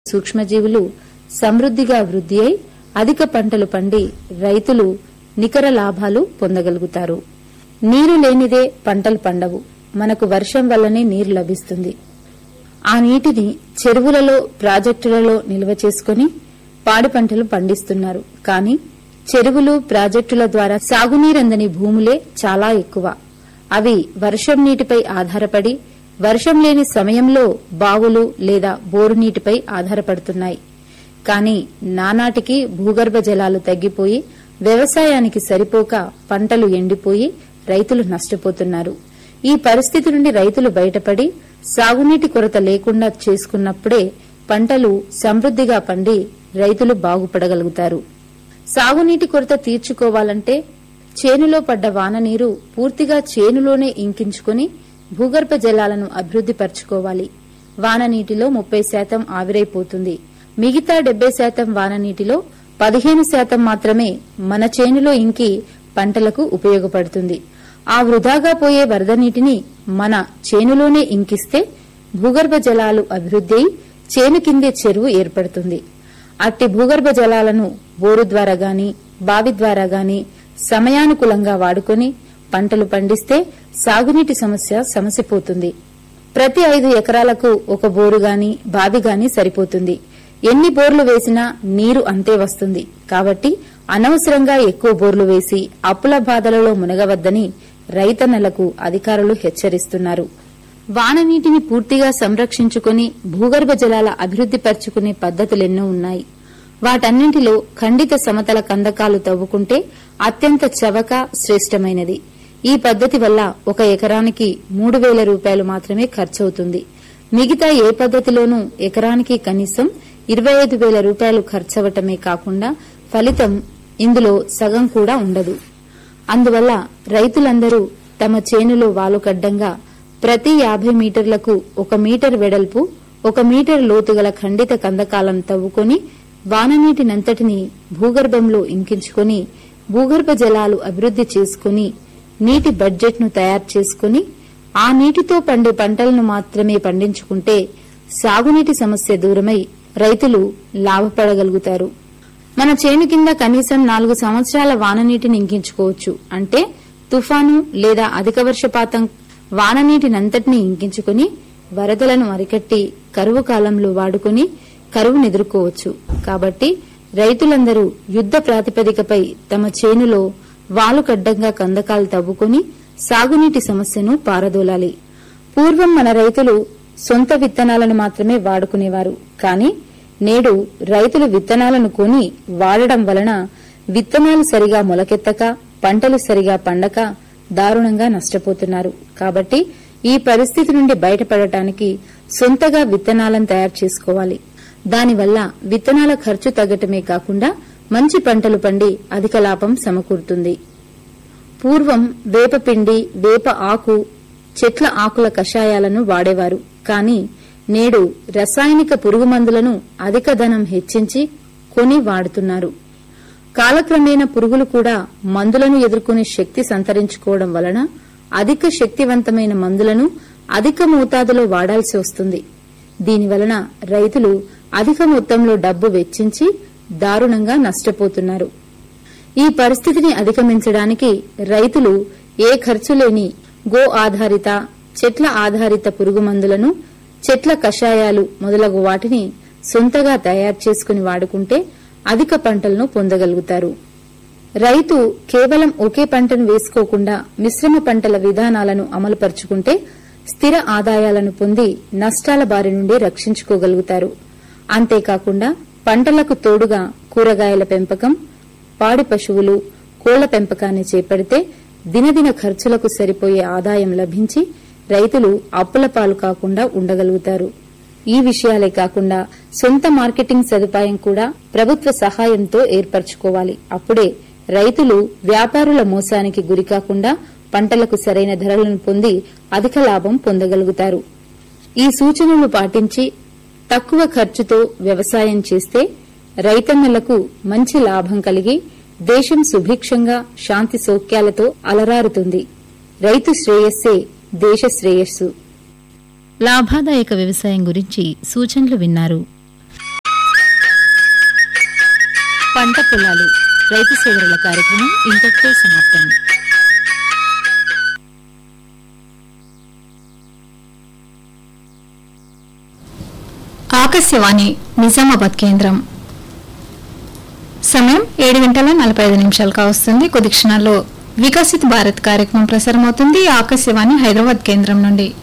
సూక్ష్మజీవులు సమృద్దిగా వృద్ధి అయి అధిక పంటలు పండి రైతులు నికర లాభాలు పొందగలుగుతారు నీరు లేనిదే పంటలు పండవు మనకు వర్షం వల్లనే నీరు లభిస్తుంది ఆ నీటిని చెరువులలో ప్రాజెక్టులలో నిల్వ చేసుకుని పాడి పంటలు పండిస్తున్నారు కానీ చెరువులు ప్రాజెక్టుల ద్వారా సాగునీరందని భూములే చాలా ఎక్కువ అవి వర్షం నీటిపై ఆధారపడి వర్షం లేని సమయంలో బావులు లేదా బోరు నీటిపై ఆధారపడుతున్నాయి కానీ నానాటికి భూగర్భ జలాలు తగ్గిపోయి వ్యవసాయానికి సరిపోక పంటలు ఎండిపోయి రైతులు నష్టపోతున్నారు ఈ పరిస్థితి నుండి రైతులు బయటపడి సాగునీటి కొరత లేకుండా చేసుకున్నప్పుడే పంటలు సమృద్దిగా పండి రైతులు బాగుపడగలుగుతారు సాగునీటి కొరత తీర్చుకోవాలంటే చేనులో పడ్డ వాన నీరు పూర్తిగా చేనులోనే ఇంకించుకుని భూగర్భ జలాలను అభివృద్ది పరచుకోవాలి వాన నీటిలో ముప్పై శాతం ఆవిరైపోతుంది మిగతా డెబ్బై శాతం వాన నీటిలో పదిహేను శాతం మాత్రమే మన చేనులో ఇంకి పంటలకు ఉపయోగపడుతుంది ఆ వృధాగా పోయే వరద నీటిని మన చేనులోనే ఇంకిస్తే భూగర్భ జలాలు అభివృద్ది అయి చేను కిందే చెరువు ఏర్పడుతుంది అట్టి భూగర్భ జలాలను బోరు ద్వారా గాని బావి ద్వారా గాని సమయానుకూలంగా వాడుకొని పంటలు పండిస్తే సాగునీటి సమస్య సమసిపోతుంది ప్రతి ఐదు ఎకరాలకు ఒక బోరు గాని బావి గాని సరిపోతుంది ఎన్ని బోర్లు వేసినా నీరు అంతే వస్తుంది కాబట్టి అనవసరంగా ఎక్కువ బోర్లు వేసి అప్పుల బాధలలో మునగవద్దని రైతన్నలకు అధికారులు హెచ్చరిస్తున్నారు వాన నీటిని పూర్తిగా సంరక్షించుకుని భూగర్భ జలాల అభివృద్ది పరచుకునే పద్దతులెన్నో ఉన్నాయి వాటన్నింటిలో ఖండిత సమతల కందకాలు తవ్వుకుంటే అత్యంత చవక శ్రేష్టమైనది ఈ పద్దతి వల్ల ఒక ఎకరానికి మూడు వేల రూపాయలు మాత్రమే ఖర్చవుతుంది మిగతా ఏ పద్దతిలోనూ ఎకరానికి కనీసం ఇరవై ఐదు వేల రూపాయలు ఖర్చవటమే కాకుండా ఫలితం ఇందులో సగం కూడా ఉండదు అందువల్ల రైతులందరూ తమ చేనులో వాలుకడ్డంగా ప్రతి యాభై మీటర్లకు ఒక మీటర్ వెడల్పు ఒక మీటర్ లోతుగల ఖండిత కందకాలం తవ్వుకొని వాననీటినంతటిని భూగర్భంలో ఇంకించుకొని భూగర్భ జలాలు అభివృద్ది చేసుకుని నీటి బడ్జెట్ను తయారు చేసుకుని ఆ నీటితో పండే పంటలను మాత్రమే పండించుకుంటే సాగునీటి సమస్య దూరమై రైతులు లాభపడగలుగుతారు మన చేను కింద కనీసం నాలుగు సంవత్సరాల వాననీటిని ఇంకించుకోవచ్చు అంటే తుఫాను లేదా అధిక వర్షపాతం వాననీటినంతటినీ ఇంకించుకుని వరదలను అరికట్టి కరువు కాలంలో వాడుకుని కరువును ఎదుర్కోవచ్చు కాబట్టి రైతులందరూ యుద్ద ప్రాతిపదికపై తమ చేనులో వాలుకడ్డంగా కందకాలు తవ్వుకుని సాగునీటి సమస్యను పారదోలాలి పూర్వం మన రైతులు సొంత విత్తనాలను మాత్రమే వాడుకునేవారు కానీ నేడు రైతులు విత్తనాలను కొని వాడడం వలన విత్తనాలు సరిగా మొలకెత్తక పంటలు సరిగా పండక దారుణంగా నష్టపోతున్నారు కాబట్టి ఈ పరిస్థితి నుండి బయటపడటానికి సొంతగా విత్తనాలను తయారు చేసుకోవాలి దానివల్ల విత్తనాల ఖర్చు తగ్గటమే కాకుండా మంచి పంటలు పండి అధిక లాభం సమకూరుతుంది పూర్వం వేపపిండి వేప ఆకు చెట్ల ఆకుల కషాయాలను వాడేవారు కానీ నేడు రసాయనిక పురుగుమందులను అధిక ధనం హెచ్చించి కొని వాడుతున్నారు కాలక్రమేణా పురుగులు కూడా మందులను ఎదుర్కొనే శక్తి సంతరించుకోవడం వలన అధిక శక్తివంతమైన మందులను అధిక మోతాదులో వాడాల్సి వస్తుంది దీనివలన రైతులు అధిక మొత్తంలో డబ్బు వెచ్చించి దారుణంగా నష్టపోతున్నారు ఈ పరిస్థితిని అధిగమించడానికి రైతులు ఏ ఖర్చు లేని గో ఆధారిత చెట్ల ఆధారిత పురుగు మందులను చెట్ల కషాయాలు మొదలగు వాటిని సొంతగా తయారు చేసుకుని వాడుకుంటే అధిక పంటలను పొందగలుగుతారు రైతు కేవలం ఒకే పంటను వేసుకోకుండా మిశ్రమ పంటల విధానాలను అమలుపరుచుకుంటే స్థిర ఆదాయాలను పొంది నష్టాల బారి నుండి రక్షించుకోగలుగుతారు అంతేకాకుండా పంటలకు తోడుగా కూరగాయల పెంపకం పాడి పశువులు కోళ్ల పెంపకాన్ని చేపడితే దినదిన ఖర్చులకు సరిపోయే ఆదాయం లభించి రైతులు అప్పుల పాలు కాకుండా ఉండగలుగుతారు ఈ విషయాలే కాకుండా సొంత మార్కెటింగ్ సదుపాయం కూడా ప్రభుత్వ సహాయంతో ఏర్పరచుకోవాలి అప్పుడే రైతులు వ్యాపారుల మోసానికి గురికాకుండా పంటలకు సరైన ధరలను పొంది అధిక లాభం పొందగలుగుతారు ఈ సూచనలు పాటించి తక్కువ ఖర్చుతో వ్యవసాయం చేస్తే రైతన్నలకు మంచి లాభం కలిగి దేశం సుభిక్షంగా శాంతి సౌఖ్యాలతో అలరారుతుంది రైతు శ్రేయస్సే దేశ శ్రేయస్సు లాభాదాయక వ్యవసాయం గురించి సూచనలు విన్నారు పంట పొలాలు రైతు సోదరుల కార్యక్రమం ఇంతటితో సమాప్తం ఆకాశవాణి నిజామాబాద్ కేంద్రం సమయం ఏడు గంటల నలభై ఐదు నిమిషాలు కావస్తుంది కొద్ది క్షణాల్లో వికసిత్ భారత్ కార్యక్రమం ప్రసారమవుతుంది ఆకాశవాణి హైదరాబాద్ కేంద్రం నుండి